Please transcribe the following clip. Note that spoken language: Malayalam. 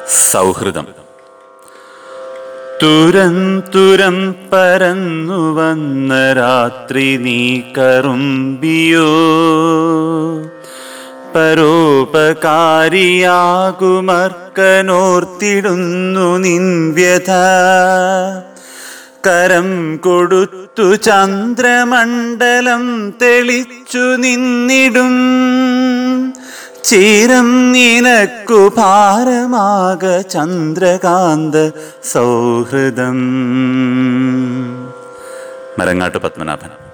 സൗഹൃദം തുരന്തുരം പരന്നു വന്ന രാത്രി നീ കറുമ്പിയോ പരോപകാരിയാകുമർക്കനോർത്തിടുന്നു നിൻവ്യഥ കരം കൊടുത്തു ചന്ദ്രമണ്ഡലം തെളിച്ചു നിന്നിടും ചീരം നിനക്കു ഭാരമാക ചന്ദ്രകാന്ത സൗഹൃദം മരങ്ങാട്ട് പത്മനാഭൻ